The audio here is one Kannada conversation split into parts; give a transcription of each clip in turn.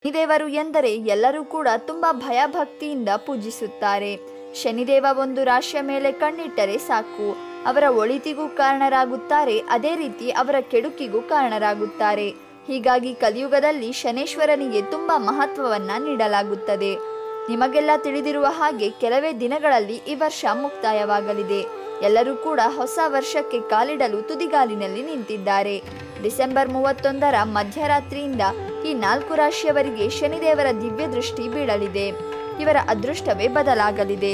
ಶನಿದೇವರು ಎಂದರೆ ಎಲ್ಲರೂ ಕೂಡ ತುಂಬಾ ಭಯಭಕ್ತಿಯಿಂದ ಪೂಜಿಸುತ್ತಾರೆ ಶನಿದೇವ ಒಂದು ರಾಶಿಯ ಮೇಲೆ ಕಣ್ಣಿಟ್ಟರೆ ಸಾಕು ಅವರ ಒಳಿತಿಗೂ ಕಾರಣರಾಗುತ್ತಾರೆ ಅದೇ ರೀತಿ ಅವರ ಕೆಡುಕಿಗೂ ಕಾರಣರಾಗುತ್ತಾರೆ ಹೀಗಾಗಿ ಕಲಿಯುಗದಲ್ಲಿ ಶನೇಶ್ವರನಿಗೆ ತುಂಬಾ ಮಹತ್ವವನ್ನ ನೀಡಲಾಗುತ್ತದೆ ನಿಮಗೆಲ್ಲ ತಿಳಿದಿರುವ ಹಾಗೆ ಕೆಲವೇ ದಿನಗಳಲ್ಲಿ ಈ ವರ್ಷ ಮುಕ್ತಾಯವಾಗಲಿದೆ ಎಲ್ಲರೂ ಕೂಡ ಹೊಸ ವರ್ಷಕ್ಕೆ ಕಾಲಿಡಲು ತುದಿಗಾಲಿನಲ್ಲಿ ನಿಂತಿದ್ದಾರೆ ಡಿಸೆಂಬರ್ ಮೂವತ್ತೊಂದರ ಮಧ್ಯರಾತ್ರಿಯಿಂದ ಈ ನಾಲ್ಕು ರಾಶಿಯವರಿಗೆ ಶನಿದೇವರ ದಿವ್ಯ ದೃಷ್ಟಿ ಬೀಳಲಿದೆ ಇವರ ಅದೃಷ್ಟವೇ ಬದಲಾಗಲಿದೆ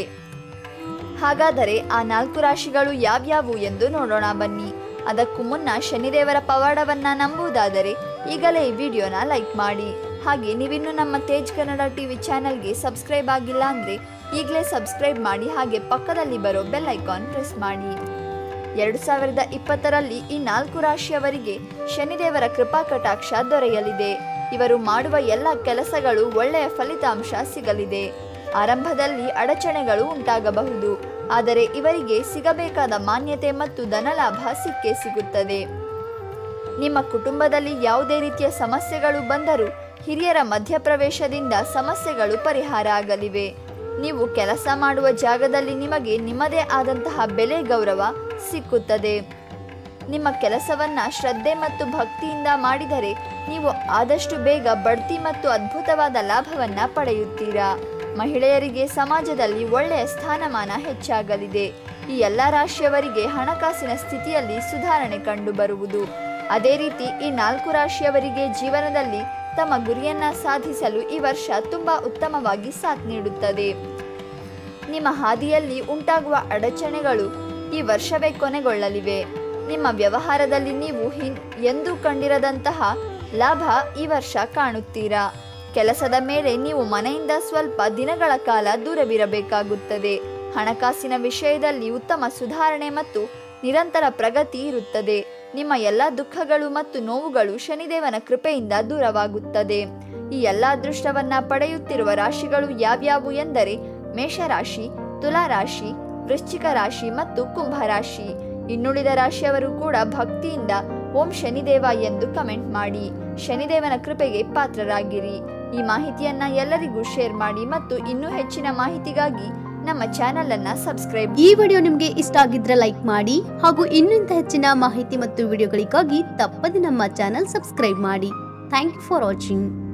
ಹಾಗಾದರೆ ಆ ನಾಲ್ಕು ರಾಶಿಗಳು ಯಾವ್ಯಾವು ಎಂದು ನೋಡೋಣ ಬನ್ನಿ ಅದಕ್ಕೂ ಮುನ್ನ ಶನಿದೇವರ ಪವಾಡವನ್ನ ನಂಬುವುದಾದರೆ ಈಗಲೇ ಈ ವಿಡಿಯೋನ ಲೈಕ್ ಮಾಡಿ ಹಾಗೆ ನೀವಿನ್ನು ನಮ್ಮ ತೇಜ್ ಕನ್ನಡ ಟಿವಿ ಚಾನಲ್ಗೆ ಸಬ್ಸ್ಕ್ರೈಬ್ ಆಗಿಲ್ಲ ಅಂದ್ರೆ ಈಗಲೇ ಸಬ್ಸ್ಕ್ರೈಬ್ ಮಾಡಿ ಹಾಗೆ ಪಕ್ಕದಲ್ಲಿ ಬರೋ ಬೆಲ್ ಐಕಾನ್ ಪ್ರೆಸ್ ಮಾಡಿ ಎರಡು ಸಾವಿರದ ಇಪ್ಪತ್ತರಲ್ಲಿ ಈ ನಾಲ್ಕು ರಾಶಿಯವರಿಗೆ ಶನಿದೇವರ ಕೃಪಾ ಕಟಾಕ್ಷ ದೊರೆಯಲಿದೆ ಇವರು ಮಾಡುವ ಎಲ್ಲ ಕೆಲಸಗಳು ಒಳ್ಳೆಯ ಫಲಿತಾಂಶ ಸಿಗಲಿದೆ ಆರಂಭದಲ್ಲಿ ಅಡಚಣೆಗಳು ಉಂಟಾಗಬಹುದು ಆದರೆ ಇವರಿಗೆ ಸಿಗಬೇಕಾದ ಮಾನ್ಯತೆ ಮತ್ತು ಧನಲಾಭ ಸಿಕ್ಕೇ ಸಿಗುತ್ತದೆ ನಿಮ್ಮ ಕುಟುಂಬದಲ್ಲಿ ಯಾವುದೇ ರೀತಿಯ ಸಮಸ್ಯೆಗಳು ಬಂದರೂ ಹಿರಿಯರ ಮಧ್ಯಪ್ರವೇಶದಿಂದ ಸಮಸ್ಯೆಗಳು ಪರಿಹಾರ ಆಗಲಿವೆ ನೀವು ಕೆಲಸ ಮಾಡುವ ಜಾಗದಲ್ಲಿ ನಿಮಗೆ ನಿಮ್ಮದೇ ಆದಂತಹ ಬೆಲೆ ಗೌರವ ಸಿಕ್ಕುತ್ತದೆ ನಿಮ್ಮ ಕೆಲಸವನ್ನ ಶ್ರದ್ಧೆ ಮತ್ತು ಭಕ್ತಿಯಿಂದ ಮಾಡಿದರೆ ನೀವು ಆದಷ್ಟು ಬೇಗ ಬಡ್ತಿ ಮತ್ತು ಅದ್ಭುತವಾದ ಲಾಭವನ್ನ ಪಡೆಯುತ್ತೀರಾ ಮಹಿಳೆಯರಿಗೆ ಸಮಾಜದಲ್ಲಿ ಒಳ್ಳೆಯ ಸ್ಥಾನಮಾನ ಹೆಚ್ಚಾಗಲಿದೆ ಈ ಎಲ್ಲ ರಾಶಿಯವರಿಗೆ ಹಣಕಾಸಿನ ಸ್ಥಿತಿಯಲ್ಲಿ ಸುಧಾರಣೆ ಕಂಡುಬರುವುದು ಅದೇ ರೀತಿ ಈ ನಾಲ್ಕು ರಾಶಿಯವರಿಗೆ ಜೀವನದಲ್ಲಿ ತಮ್ಮ ಗುರಿಯನ್ನ ಸಾಧಿಸಲು ಈ ವರ್ಷ ತುಂಬಾ ಉತ್ತಮವಾಗಿ ಸಾಥ್ ನೀಡುತ್ತದೆ ನಿಮ್ಮ ಹಾದಿಯಲ್ಲಿ ಉಂಟಾಗುವ ಅಡಚಣೆಗಳು ಈ ವರ್ಷವೇ ಕೊನೆಗೊಳ್ಳಲಿವೆ ನಿಮ್ಮ ವ್ಯವಹಾರದಲ್ಲಿ ನೀವು ಹಿನ್ ಎಂದೂ ಕಂಡಿರದಂತಹ ಲಾಭ ಈ ವರ್ಷ ಕಾಣುತ್ತೀರಾ ಕೆಲಸದ ಮೇಲೆ ನೀವು ಮನೆಯಿಂದ ಸ್ವಲ್ಪ ದಿನಗಳ ಕಾಲ ದೂರವಿರಬೇಕಾಗುತ್ತದೆ ಹಣಕಾಸಿನ ವಿಷಯದಲ್ಲಿ ಉತ್ತಮ ಸುಧಾರಣೆ ಮತ್ತು ನಿರಂತರ ಪ್ರಗತಿ ಇರುತ್ತದೆ ನಿಮ್ಮ ಎಲ್ಲ ದುಃಖಗಳು ಮತ್ತು ನೋವುಗಳು ಶನಿದೇವನ ಕೃಪೆಯಿಂದ ದೂರವಾಗುತ್ತದೆ ಈ ಎಲ್ಲ ಅದೃಷ್ಟವನ್ನ ಪಡೆಯುತ್ತಿರುವ ರಾಶಿಗಳು ಯಾವ್ಯಾವು ಎಂದರೆ ಮೇಷರಾಶಿ ತುಲಾ ರಾಶಿ ವೃಶ್ಚಿಕ ರಾಶಿ ಮತ್ತು ಕುಂಭ ರಾಶಿ ಇನ್ನುಳಿದ ರಾಶಿಯವರು ಕೂಡ ಭಕ್ತಿಯಿಂದ ಓಂ ಶನಿದೇವ ಎಂದು ಕಮೆಂಟ್ ಮಾಡಿ ಶನಿದೇವನ ಕೃಪೆಗೆ ಪಾತ್ರರಾಗಿರಿ ಈ ಮಾಹಿತಿಯನ್ನ ಎಲ್ಲರಿಗೂ ಶೇರ್ ಮಾಡಿ ಮತ್ತು ಇನ್ನೂ ಹೆಚ್ಚಿನ ಮಾಹಿತಿಗಾಗಿ ನಮ್ಮ ಚಾನೆಲ್ ಅನ್ನ ಸಬ್ಸ್ಕ್ರೈಬ್ ಈ ವಿಡಿಯೋ ನಿಮಗೆ ಇಷ್ಟ ಆಗಿದ್ರೆ ಲೈಕ್ ಮಾಡಿ ಹಾಗೂ ಇನ್ನಿಂತ ಹೆಚ್ಚಿನ ಮಾಹಿತಿ ಮತ್ತು ವಿಡಿಯೋಗಳಿಗಾಗಿ ತಪ್ಪದೆ ನಮ್ಮ ಚಾನಲ್ ಸಬ್ಸ್ಕ್ರೈಬ್ ಮಾಡಿ ಥ್ಯಾಂಕ್ ಯು ಫಾರ್ ವಾಚಿಂಗ್